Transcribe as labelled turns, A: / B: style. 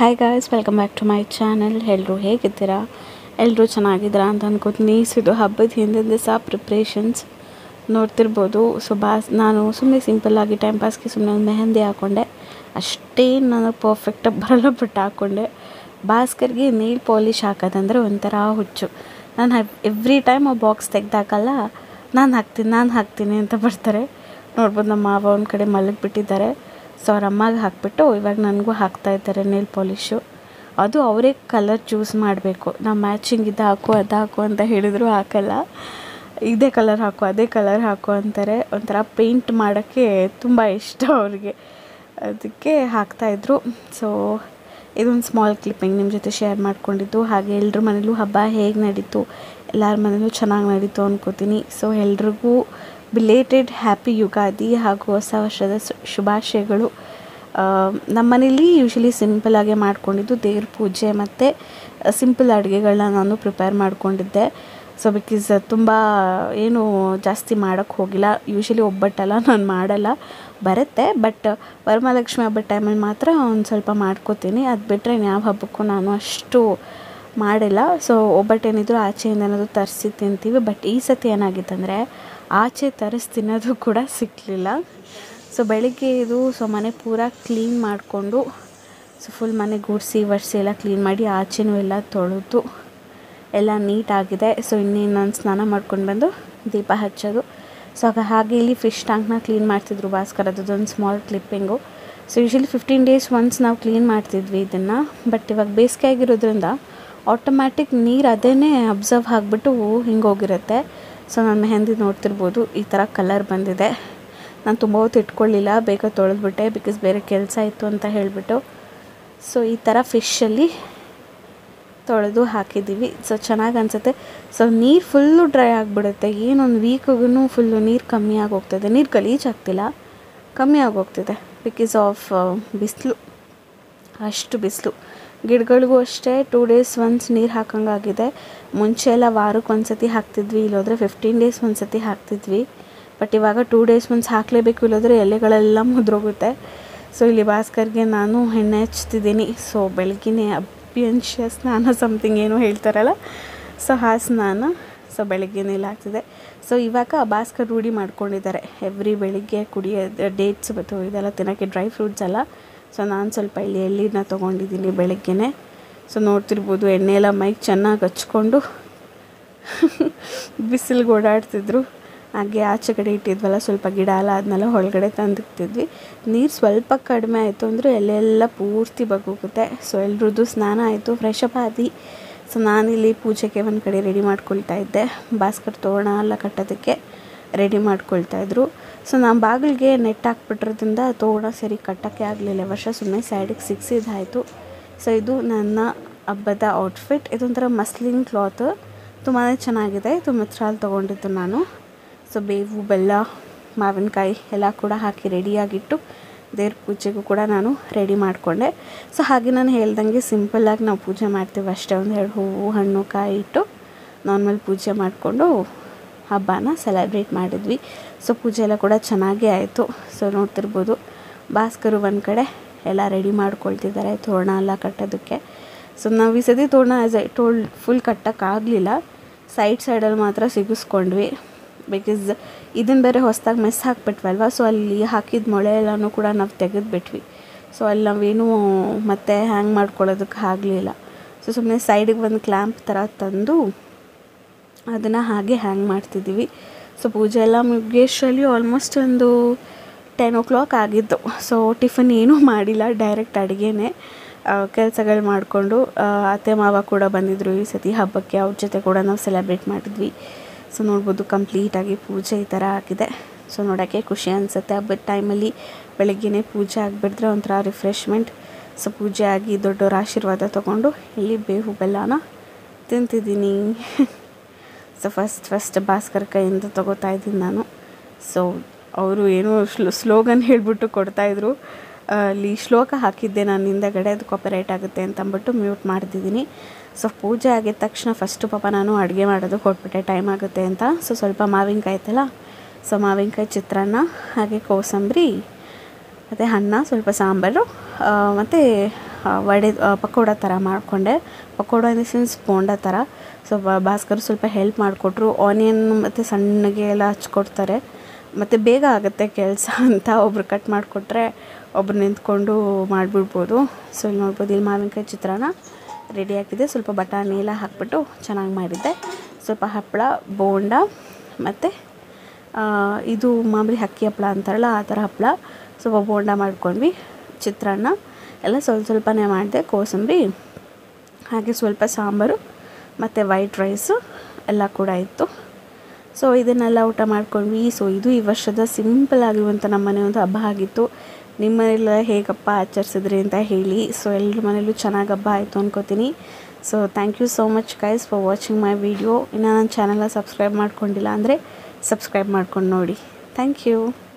A: hi guys welcome back to my channel ಎಲ್ಲರೂ ಹೇಗಿದ್ದೀರಾ ಎಲ್ಲರೂ ಚೆನ್ನಾಗಿದ್ದೀರಾ ಅಂತ ಅನ್ಕೋತೀನಿ ಸೊ ಇದು ಹಬ್ಬದ ಹಿಂದಿನ ದಿವಸ ಪ್ರಿಪ್ರೇಷನ್ಸ್ ನೋಡ್ತಿರ್ಬೋದು ಸೊ ಬಾಸ್ ನಾನು ಸುಮ್ಮನೆ ಸಿಂಪಲ್ಲಾಗಿ ಟೈಮ್ ಪಾಸ್ಗೆ ಸುಮ್ಮನೆ ಒಂದು ಮೆಹಂದಿ ಹಾಕ್ಕೊಂಡೆ ಅಷ್ಟೇ ನಾನು ಪರ್ಫೆಕ್ಟಾಗಿ ಬರಲ್ಲ ಬಟ್ ಹಾಕ್ಕೊಂಡೆ ಭಾಸ್ಕರ್ಗೆ ನೀಲ್ ಪಾಲಿಶ್ ಹಾಕೋದಂದ್ರೆ ಒಂಥರ ಹುಚ್ಚು ನಾನು ಎವ್ರಿ ಟೈಮ್ ಆ ಬಾಕ್ಸ್ ತೆಗ್ದಾಕಲ್ಲ ನಾನು ಹಾಕ್ತೀನಿ ನಾನು ಹಾಕ್ತೀನಿ ಅಂತ ಬರ್ತಾರೆ ನೋಡ್ಬೋದು ನಮ್ಮ ಮಾವ ಒಂದು ಕಡೆ ಮಲಗಿಬಿಟ್ಟಿದ್ದಾರೆ ಸೊ ಅವ್ರ ಅಮ್ಮಗೆ ಹಾಕ್ಬಿಟ್ಟು ಇವಾಗ ನನಗೂ ಹಾಕ್ತಾ ಇದ್ದಾರೆ ನೇಲ್ ಪಾಲಿಶು ಅದು ಅವರೇ ಕಲರ್ ಚೂಸ್ ಮಾಡಬೇಕು ನಾವು ಮ್ಯಾಚಿಂಗ್ ಇದು ಹಾಕು ಅದು ಹಾಕು ಅಂತ ಹೇಳಿದ್ರು ಹಾಕಲ್ಲ ಇದೇ ಕಲರ್ ಹಾಕು ಅದೇ ಕಲರ್ ಹಾಕು ಅಂತಾರೆ ಒಂಥರ ಪೇಂಟ್ ಮಾಡೋಕ್ಕೆ ತುಂಬ ಇಷ್ಟ ಅವ್ರಿಗೆ ಅದಕ್ಕೆ ಹಾಕ್ತಾಯಿದ್ರು ಸೊ ಇದೊಂದು ಸ್ಮಾಲ್ ಕ್ಲಿಪ್ಪಿಂಗ್ ನಿಮ್ಮ ಜೊತೆ ಶೇರ್ ಮಾಡ್ಕೊಂಡಿದ್ದು ಹಾಗೆ ಎಲ್ಲರ ಮನೇಲೂ ಹಬ್ಬ ಹೇಗೆ ನಡೀತು ಎಲ್ಲರ ಮನೇಲೂ ಚೆನ್ನಾಗಿ ನಡೀತು ಅನ್ಕೋತೀನಿ ಸೊ ಎಲ್ರಿಗೂ ಬಿಲೇಟೆಡ್ ಹ್ಯಾಪಿ ಯುಗಾದಿ ಹಾಗೂ ಹೊಸ ವರ್ಷದ ಶು- ಶುಭಾಶಯಗಳು ನಮ್ಮ ಮನೇಲಿ ಯೂಶ್ವಲಿ ಸಿಂಪಲಾಗೆ ಮಾಡ್ಕೊಂಡಿದ್ದು ದೇವ್ರ ಪೂಜೆ ಮತ್ತು ಸಿಂಪಲ್ ಅಡುಗೆಗಳನ್ನ ನಾನು ಪ್ರಿಪೇರ್ ಮಾಡ್ಕೊಂಡಿದ್ದೆ ಸೊ ಬಿಕಾಸ್ ತುಂಬ ಏನು ಜಾಸ್ತಿ ಮಾಡೋಕ್ಕೆ ಹೋಗಿಲ್ಲ ಯೂಶ್ವಲಿ ಒಬ್ಬಟ್ಟೆಲ್ಲ ನಾನು ಮಾಡಲ್ಲ ಬರುತ್ತೆ ಬಟ್ ವರಮಹಾಲಕ್ಷ್ಮಿ ಹಬ್ಬದ ಟೈಮಲ್ಲಿ ಮಾತ್ರ ಒಂದು ಸ್ವಲ್ಪ ಮಾಡ್ಕೋತೀನಿ ಅದು ಬಿಟ್ಟರೆ ಯಾವ ಹಬ್ಬಕ್ಕೂ ನಾನು ಅಷ್ಟು ಮಾಡಿಲ್ಲ ಸೊ ಒಬ್ಬಟ್ಟೇನಿದ್ರು ಆಚೆಯಿಂದ ಏನಾದರೂ ತರಿಸಿ ತಿಂತೀವಿ ಬಟ್ ಈ ಸತಿ ಏನಾಗಿತ್ತಂದರೆ ಆಚೆ ತರಿಸಿ ತಿನ್ನೋದು ಕೂಡ ಸಿಕ್ಕಲಿಲ್ಲ ಸೊ ಬೆಳಿಗ್ಗೆ ಇದು ಸೊ ಮನೆ ಪೂರ ಕ್ಲೀನ್ ಮಾಡಿಕೊಂಡು ಸೊ ಫುಲ್ ಮನೆ ಗುಡಿಸಿ ಒರೆಸಿ ಎಲ್ಲ ಕ್ಲೀನ್ ಮಾಡಿ ಆಚೆನೂ ಎಲ್ಲ ತೊಳೆದು ಎಲ್ಲ ನೀಟಾಗಿದೆ ಸೊ ಇನ್ನೇನು ನಾನು ಸ್ನಾನ ಮಾಡ್ಕೊಂಡು ಬಂದು ದೀಪ ಹಚ್ಚೋದು ಸೊ ಆಗ ಹಾಗೆ ಇಲ್ಲಿ ಫಿಶ್ ಟ್ಯಾಂಕ್ನ ಕ್ಲೀನ್ ಮಾಡ್ತಿದ್ರು ಭಾಸ್ಕರ್ ಅದೊಂದು small clipping so usually fifteen days once ನಾವು ಕ್ಲೀನ್ ಮಾಡ್ತಿದ್ವಿ ಇದನ್ನು ಬಟ್ ಇವಾಗ ಬೇಸಿಗೆ ಆಗಿರೋದ್ರಿಂದ ಆಟೋಮ್ಯಾಟಿಕ್ ನೀರು ಅದೇನೇ ಅಬ್ಸರ್ವ್ ಆಗಿಬಿಟ್ಟು ಹಿಂಗೆ ಹೋಗಿರುತ್ತೆ ಸೊ ನಾನು ಮೆಹಂದಿ ನೋಡ್ತಿರ್ಬೋದು ಈ ಥರ ಕಲರ್ ಬಂದಿದೆ ನಾನು ತುಂಬ ಹೊತ್ತು ಇಟ್ಕೊಳ್ಳಿಲ್ಲ ಬೇಗ ತೊಳೆದ್ಬಿಟ್ಟೆ ಬಿಕಾಸ್ ಬೇರೆ ಕೆಲಸ ಇತ್ತು ಅಂತ ಹೇಳಿಬಿಟ್ಟು ಸೊ ಈ ಥರ ಫಿಶಲ್ಲಿ ತೊಳೆದು ಹಾಕಿದ್ದೀವಿ ಸೊ ಚೆನ್ನಾಗಿ ಅನಿಸುತ್ತೆ ಸೊ ನೀರು ಫುಲ್ಲು ಡ್ರೈ ಆಗಿಬಿಡುತ್ತೆ ಏನೊಂದು ವೀಕ್ಗೂ ಫುಲ್ಲು ನೀರು ಕಮ್ಮಿ ಆಗೋಗ್ತದೆ ನೀರು ಗಲೀಜ್ ಆಗ್ತಿಲ್ಲ ಕಮ್ಮಿ ಆಗೋಗ್ತಿದೆ ಬಿಕಾಸ್ ಆಫ್ ಬಿಸಿಲು ಅಷ್ಟು ಬಿಸಿಲು ಗಿಡಗಳಿಗೂ ಅಷ್ಟೇ ಟೂ ಡೇಸ್ ಒನ್ಸ್ ನೀರು ಹಾಕಂಗಾಗಿದೆ ಮುಂಚೆ ಎಲ್ಲ ವಾರಕ್ಕೆ ಒಂದು ಸತಿ ಹಾಕ್ತಿದ್ವಿ ಇಲ್ಲೋದ್ರೆ ಫಿಫ್ಟೀನ್ ಡೇಸ್ ಒಂದು ಸತಿ ಹಾಕ್ತಿದ್ವಿ ಬಟ್ ಇವಾಗ ಟೂ ಡೇಸ್ ಒನ್ಸ್ ಹಾಕಲೇಬೇಕು ಇಲ್ಲೋದ್ರೆ ಎಲೆಗಳೆಲ್ಲ ಮುದ್ರೋಗುತ್ತೆ ಸೊ ಇಲ್ಲಿ ಭಾಸ್ಕರ್ಗೆ ನಾನು ಎಣ್ಣೆ ಹಚ್ತಿದ್ದೀನಿ ಸೊ ಬೆಳಗ್ಗೆನೇ ಅಭ್ಯಂಶ ಸ್ನಾನ ಸಮಥಿಂಗ್ ಏನೋ ಹೇಳ್ತಾರಲ್ಲ ಸೊ ಆ ಸ್ನಾನ ಸೊ ಬೆಳಗ್ಗೆನೇ ಇಲ್ಲ ಆಗ್ತಿದೆ ಸೊ ಇವಾಗ ಭಾಸ್ಕರ್ ರೂಢಿ ಮಾಡ್ಕೊಂಡಿದ್ದಾರೆ ಎವ್ರಿ ಬೆಳಿಗ್ಗೆ ಕುಡಿಯೋ ಡೇಟ್ಸ್ ಮತ್ತು ಇದೆಲ್ಲ ತಿನ್ನೋಕ್ಕೆ ಡ್ರೈ ಫ್ರೂಟ್ಸ್ ಎಲ್ಲ ಸೊ ನಾನು ಸ್ವಲ್ಪ ಇಲ್ಲಿ ಎಳ್ನೀರನ್ನ ತೊಗೊಂಡಿದ್ದೀನಿ ಬೆಳಗ್ಗೆನೆ ಸೊ ನೋಡ್ತಿರ್ಬೋದು ಎಣ್ಣೆ ಎಲ್ಲ ಮೈಗೆ ಚೆನ್ನಾಗಿ ಹಚ್ಕೊಂಡು ಬಿಸಿಲಿಗೆ ಓಡಾಡ್ತಿದ್ರು ಹಾಗೆ ಆಚೆ ಕಡೆ ಇಟ್ಟಿದ್ವಲ್ಲ ಸ್ವಲ್ಪ ಗಿಡ ಎಲ್ಲ ಅದನ್ನೆಲ್ಲ ಒಳಗಡೆ ತಂದಿಕ್ತಿದ್ವಿ ನೀರು ಸ್ವಲ್ಪ ಕಡಿಮೆ ಆಯಿತು ಅಂದರೆ ಎಲ್ಲೆಲ್ಲ ಪೂರ್ತಿ ಬಗ್ಗೋಗುತ್ತೆ ಸೊ ಎಲ್ರದ್ದು ಸ್ನಾನ ಆಯಿತು ಫ್ರೆಶ್ ಅಪ್ ಆದಿ ಸೊ ನಾನಿಲ್ಲಿ ಪೂಜೆಗೆ ಒಂದು ಕಡೆ ರೆಡಿ ಮಾಡ್ಕೊಳ್ತಾ ಇದ್ದೆ ಭಾಸ್ಕರ್ ತೋರಣ ಎಲ್ಲ ಕಟ್ಟೋದಕ್ಕೆ ರೆಡಿ ಮಾಡ್ಕೊಳ್ತಾ ಇದ್ರು ಸೊ ನಾನು ಬಾಗಿಲಿಗೆ ನೆಟ್ ಹಾಕ್ಬಿಟ್ರೋದ್ರಿಂದ ತೋರಣ ಸರಿ ಕಟ್ಟೋಕ್ಕೆ ಆಗಲಿಲ್ಲ ವರ್ಷ ಸುಮ್ಮನೆ ಸೈಡಿಗೆ ಸಿಕ್ಸಿದ್ದಾಯಿತು ಸೊ ಇದು ನನ್ನ ಹಬ್ಬದ ಔಟ್ಫಿಟ್ ಇದೊಂಥರ ಮಸ್ಲಿನ್ ಕ್ಲಾತ್ ತುಂಬಾ ಚೆನ್ನಾಗಿದೆ ಇದು ಮಿತ್ರಾಲ್ ತೊಗೊಂಡಿದ್ದು ನಾನು ಸೊ ಬೇವು ಬೆಲ್ಲ ಮಾವಿನಕಾಯಿ ಎಲ್ಲ ಕೂಡ ಹಾಕಿ ರೆಡಿಯಾಗಿಟ್ಟು ದೇವ್ರ ಪೂಜೆಗೂ ಕೂಡ ನಾನು ರೆಡಿ ಮಾಡಿಕೊಂಡೆ ಸೊ ಹಾಗೆ ನಾನು ಹೇಳ್ದಂಗೆ ಸಿಂಪಲ್ಲಾಗಿ ನಾವು ಪೂಜೆ ಮಾಡ್ತೀವಿ ಅಷ್ಟೇ ಒಂದು ಎರಡು ಹೂವು ಹಣ್ಣು ಕಾಯಿ ಇಟ್ಟು ನಾರ್ಮಲ್ ಪೂಜೆ ಮಾಡಿಕೊಂಡು ಹಬ್ಬನ ಸೆಲೆಬ್ರೇಟ್ ಮಾಡಿದ್ವಿ ಸೊ ಪೂಜೆ ಎಲ್ಲ ಕೂಡ ಚೆನ್ನಾಗೇ ಆಯಿತು ಸೊ ನೋಡ್ತಿರ್ಬೋದು ಭಾಸ್ಕರು ಒಂದು ಕಡೆ ಎಲ್ಲ ರೆಡಿ ಮಾಡ್ಕೊಳ್ತಿದ್ದಾರೆ ತೋರಣ ಎಲ್ಲ ಕಟ್ಟೋದಕ್ಕೆ ಸೊ ನಾವು ಈ ಸತಿ ತೋರಣ ಆ್ಯಸ್ ಐ ಟೋಲ್ಡ್ ಫುಲ್ ಕಟ್ಟೋಕ್ಕಾಗಲಿಲ್ಲ ಸೈಡ್ ಸೈಡಲ್ಲಿ ಮಾತ್ರ ಸಿಗಿಸ್ಕೊಂಡ್ವಿ ಬಿಕಾಸ್ ಇದನ್ನು ಬೇರೆ ಹೊಸ್ದಾಗಿ ಮೆಸ್ ಹಾಕ್ಬಿಟ್ವಲ್ವ ಸೊ ಅಲ್ಲಿ ಹಾಕಿದ ಮೊಳೆ ಎಲ್ಲನೂ ಕೂಡ ನಾವು ತೆಗೆದುಬಿಟ್ವಿ ಸೊ ಅಲ್ಲಿ ನಾವೇನು ಮತ್ತೆ ಹ್ಯಾಂಗ್ ಮಾಡ್ಕೊಳ್ಳೋದಕ್ಕೆ ಆಗಲಿಲ್ಲ ಸೊ ಸುಮ್ಮನೆ ಸೈಡಿಗೆ ಒಂದು ಕ್ಲ್ಯಾಂಪ್ ಥರ ತಂದು ಅದನ್ನು ಹಾಗೆ ಹ್ಯಾಂಗ್ ಮಾಡ್ತಿದ್ದೀವಿ ಸೊ ಪೂಜೆ ಎಲ್ಲ ಮುಗಿಯೋಷ್ಟರಲ್ಲಿ ಆಲ್ಮೋಸ್ಟ್ ಒಂದು ಟೆನ್ ಓ ಕ್ಲಾಕ್ ಆಗಿತ್ತು ಸೊ ಟಿಫನ್ ಏನೂ ಮಾಡಿಲ್ಲ ಡೈರೆಕ್ಟ್ ಅಡುಗೆನೇ ಕೆಲಸಗಳು ಮಾಡಿಕೊಂಡು ಅತ್ತೆ ಮಾವ ಕೂಡ ಬಂದಿದ್ದರು ಈ ಸತಿ ಹಬ್ಬಕ್ಕೆ ಅವ್ರ ಜೊತೆ ಕೂಡ ನಾವು ಸೆಲೆಬ್ರೇಟ್ ಮಾಡಿದ್ವಿ ಸೊ ನೋಡ್ಬೋದು ಕಂಪ್ಲೀಟಾಗಿ ಪೂಜೆ ಈ ಥರ ಆಗಿದೆ ಸೊ ನೋಡೋಕ್ಕೆ ಖುಷಿ ಅನಿಸುತ್ತೆ ಹಬ್ಬದ ಟೈಮಲ್ಲಿ ಬೆಳಗ್ಗೆನೇ ಪೂಜೆ ಆಗಿಬಿಟ್ರೆ ಒಂಥರ ರಿಫ್ರೆಶ್ಮೆಂಟ್ ಸೊ ಪೂಜೆ ಆಗಿ ದೊಡ್ಡವರ ಆಶೀರ್ವಾದ ತೊಗೊಂಡು ಇಲ್ಲಿ ಬೇವು ಬೆಲ್ಲನ ತಿಂತಿದ್ದೀನಿ ಸೊ ಫಸ್ಟ್ ಫಸ್ಟ್ ಭಾಸ್ಕರ್ ಕೈಯಿಂದ ತೊಗೋತಾ ಇದ್ದೀನಿ ನಾನು ಸೊ ಅವರು ಏನೋ ಸ್ಲೋ ಸ್ಲೋಗನ್ ಹೇಳಿಬಿಟ್ಟು ಕೊಡ್ತಾಯಿದ್ರು ಅಲ್ಲಿ ಶ್ಲೋಕ ಹಾಕಿದ್ದೆ ನಾನು ಹಿಂದಗಡೆ ಅದು ಕಾಪಿರೈಟ್ ಆಗುತ್ತೆ ಅಂತ ಅಂದ್ಬಿಟ್ಟು ಮ್ಯೂಟ್ ಮಾಡ್ತಿದ್ದೀನಿ ಸೊ ಪೂಜೆ ಆಗಿದ ತಕ್ಷಣ ಫಸ್ಟು ಪಾಪ ನಾನು ಅಡುಗೆ ಮಾಡೋದು ಕೊಟ್ಬಿಟ್ಟೆ ಟೈಮ್ ಆಗುತ್ತೆ ಅಂತ ಸೊ ಸ್ವಲ್ಪ ಮಾವಿನಕಾಯಿ ಐತಲ್ಲ ಸೊ ಮಾವಿನಕಾಯಿ ಚಿತ್ರಾನ್ನ ಹಾಗೆ ಕೋಸಂಬರಿ ಮತ್ತು ಅನ್ನ ಸ್ವಲ್ಪ ಸಾಂಬಾರು ಮತ್ತು ಆ, ವಡೆ ಆ, ಪಕೋಡ ಥರ ಮಾಡಿಕೊಂಡೆ pakoda in the sense bonda ಥರ ಸೊ ಭಾಸ್ಕರ್ ಸ್ವಲ್ಪ ಹೆಲ್ಪ್ ಮಾಡಿಕೊಟ್ರು ಆನಿಯನ್ ಮತ್ತು ಸಣ್ಣಗೆ ಎಲ್ಲ ಹಚ್ಕೊಡ್ತಾರೆ ಮತ್ತು ಬೇಗ ಆಗುತ್ತೆ ಕೆಲಸ ಅಂತ ಒಬ್ರು ಕಟ್ ಮಾಡಿಕೊಟ್ರೆ ಒಬ್ರು ನಿಂತ್ಕೊಂಡು ಮಾಡಿಬಿಡ್ಬೋದು ಸೊ ಇಲ್ಲಿ ನೋಡ್ಬೋದು ಇಲ್ಲಿ ಮಾವಿನಕಾಯಿ ಚಿತ್ರಾನ್ನ ರೆಡಿ ಆಗಿದೆ ಸ್ವಲ್ಪ ಬಟಾಣಿ ಎಲ್ಲ ಹಾಕ್ಬಿಟ್ಟು ಚೆನ್ನಾಗಿ ಮಾಡಿದ್ದೆ ಸ್ವಲ್ಪ ಹಪ್ಪಳ ಬೋಂಡ ಮತ್ತು ಇದು ಮಾಮೂಲಿ ಅಕ್ಕಿ ಹಪ್ಪಳ ಅಂತಾರಲ್ಲ ಆ ಥರ ಹಪ್ಪಳ ಸ್ವಲ್ಪ ಬೋಂಡ ಮಾಡ್ಕೊಂಡ್ವಿ ಚಿತ್ರಾನ್ನ ಎಲ್ಲ ಸ್ವಲ್ಪ ಸ್ವಲ್ಪನೇ ಮಾಡಿದೆ ಕೋಸಂಬರಿ ಹಾಗೆ ಸ್ವಲ್ಪ ಸಾಂಬಾರು ಮತ್ತು ವೈಟ್ ರೈಸು ಎಲ್ಲ ಕೂಡ ಇತ್ತು ಸೊ ಇದನ್ನೆಲ್ಲ ಊಟ ಮಾಡ್ಕೊಂಡ್ವಿ ಸೊ ಇದು ಈ ವರ್ಷದ ಸಿಂಪಲ್ ಆಗಿರುವಂಥ ನಮ್ಮ ಮನೆ ಒಂದು ಹಬ್ಬ ಆಗಿತ್ತು ನಿಮ್ಮ ಮನೆಯಲ್ಲ ಹೇಗೆ ಹಬ್ಬ ಆಚರಿಸಿದ್ರಿ ಅಂತ ಹೇಳಿ ಸೊ ಎಲ್ಲರ ಮನೇಲೂ ಚೆನ್ನಾಗಿ ಹಬ್ಬ ಆಯಿತು ಅನ್ಕೋತೀನಿ so thank you so much guys for watching my video ಇನ್ನು ನನ್ನ ಚಾನಲ್ನ ಸಬ್ಸ್ಕ್ರೈಬ್ ಮಾಡ್ಕೊಂಡಿಲ್ಲ ಅಂದರೆ ಸಬ್ಸ್ಕ್ರೈಬ್ ಮಾಡ್ಕೊಂಡು ನೋಡಿ ಥ್ಯಾಂಕ್ ಯು